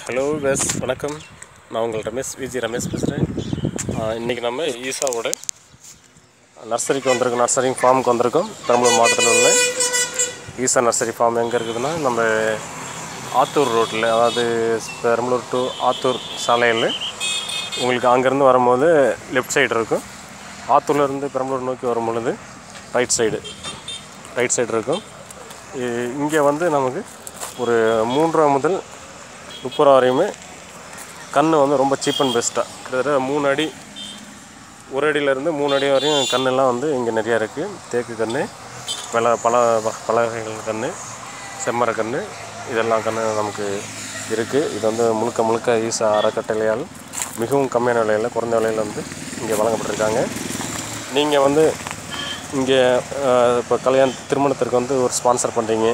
hello பெஸ் வணக்கம் நான் உங்கள் ரமேஷ் விஜி ரமேஷ் பேசுகிறேன் இன்றைக்கி நம்ம ஈசாவோட நர்சரிக்கு வந்திருக்கோம் நர்சரி ஃபார்முக்கு வந்திருக்கோம் பெரம்பலூர் மாவட்டத்தில் உள்ள ஈசா நர்சரி ஃபார்ம் எங்கே இருக்குதுன்னா நம்ம ஆத்தூர் ரோட்டில் அதாவது பெரம்பலூர் டு ஆத்தூர் சாலையில் உங்களுக்கு அங்கேருந்து வரும்போது லெஃப்ட் சைடு இருக்கும் ஆத்தூர்லேருந்து பெரம்பலூர் நோக்கி வரும் பொழுது ரைட் சைடு ரைட் சைடு இருக்கும் இங்கே வந்து நமக்கு ஒரு மூன்று ரூபா முதல் முப்பது ரூபா வரையுமே கன்று வந்து ரொம்ப சீப் அண்ட் பெஸ்ட்டாக கிட்டத்தட்ட மூணு அடி ஒரு அடியிலேருந்து மூணு அடி வரையும் கண்ணெல்லாம் வந்து இங்கே நிறையா இருக்குது தேக்கு கன்று பல பல வ- பல வகைகள் கன்று செம்மர கன்று இதெல்லாம் கன்று நமக்கு இருக்குது இது வந்து முழுக்க முழுக்க ஈசா அறக்கட்டளையால் மிகவும் கம்மியான விலையில் குறைந்த விலையில் வந்து இங்கே வழங்கப்பட்டிருக்காங்க நீங்கள் வந்து இங்கே இப்போ கல்யாண திருமணத்திற்கு வந்து ஒரு ஸ்பான்சர் பண்ணுறீங்க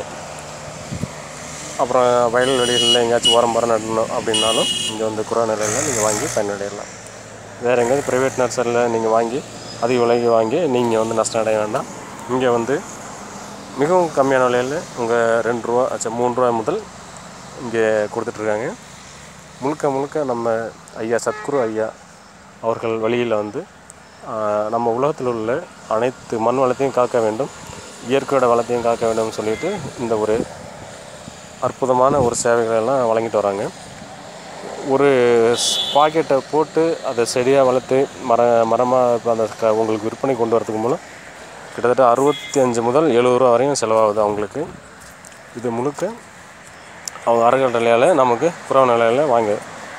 அப்புறம் வயல்வெளிகளில் எங்கேயாச்சும் ஓரம் மரம் நடணும் அப்படின்னாலும் இங்கே வந்து குறை நிலையில் நீங்கள் வாங்கி பயனடையலாம் வேறு எங்கேயாவது ப்ரைவேட் நர்சரியில் நீங்கள் வாங்கி அதிக விலைக்கு வாங்கி நீங்கள் வந்து நஷ்டம் அடைய வேண்டாம் இங்கே வந்து மிகவும் கம்மியான விலையில் உங்கள் ரெண்டு ரூபா அச்சா மூணு ரூபா முதல் இங்கே கொடுத்துட்ருக்காங்க முழுக்க முழுக்க நம்ம ஐயா சத்குரு ஐயா அவர்கள் வழியில் வந்து ஆஹ், நம்ம உலகத்தில் உள்ள அனைத்து மண் வளத்தையும் காக்க வேண்டும் இயற்கையோட வளத்தையும் காக்க வேண்டும்னு சொல்லிட்டு இந்த ஒரு அற்புதமான ஒரு சேவைகளை எல்லாம் வழங்கிட்டு வராங்க ஒரு பாக்கெட்டை போட்டு அதை செடியாக வளர்த்து மர மரமாக இப்போ அந்த க உங்களுக்கு விற்பனை கொண்டு வரதுக்கு மூலம் கிட்டத்தட்ட அறுபத்தி அஞ்சு முதல் எழுபது ரூபா வரையும் செலவாகுது அவங்களுக்கு இது முழுக்க அவங்க அறக்கட்டளையால் நமக்கு புறவ நிலையில் வாங்க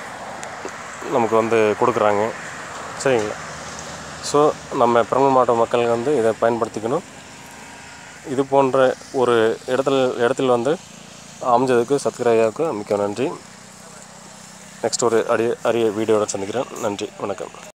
நமக்கு வந்து கொடுக்குறாங்க சரிங்களா ஸோ நம்ம பெரம்பலூர் மாவட்ட மக்கள் வந்து இதை பயன்படுத்திக்கணும் இது போன்ற ஒரு இடத்துல இடத்தில் வந்து அமைஞ்சதுக்கு சத்கரையாவுக்கு மிக்க நன்றி நெக்ஸ்ட் ஒரு அரிய அரிய வீடியோட சந்திக்கிறேன் நன்றி வணக்கம்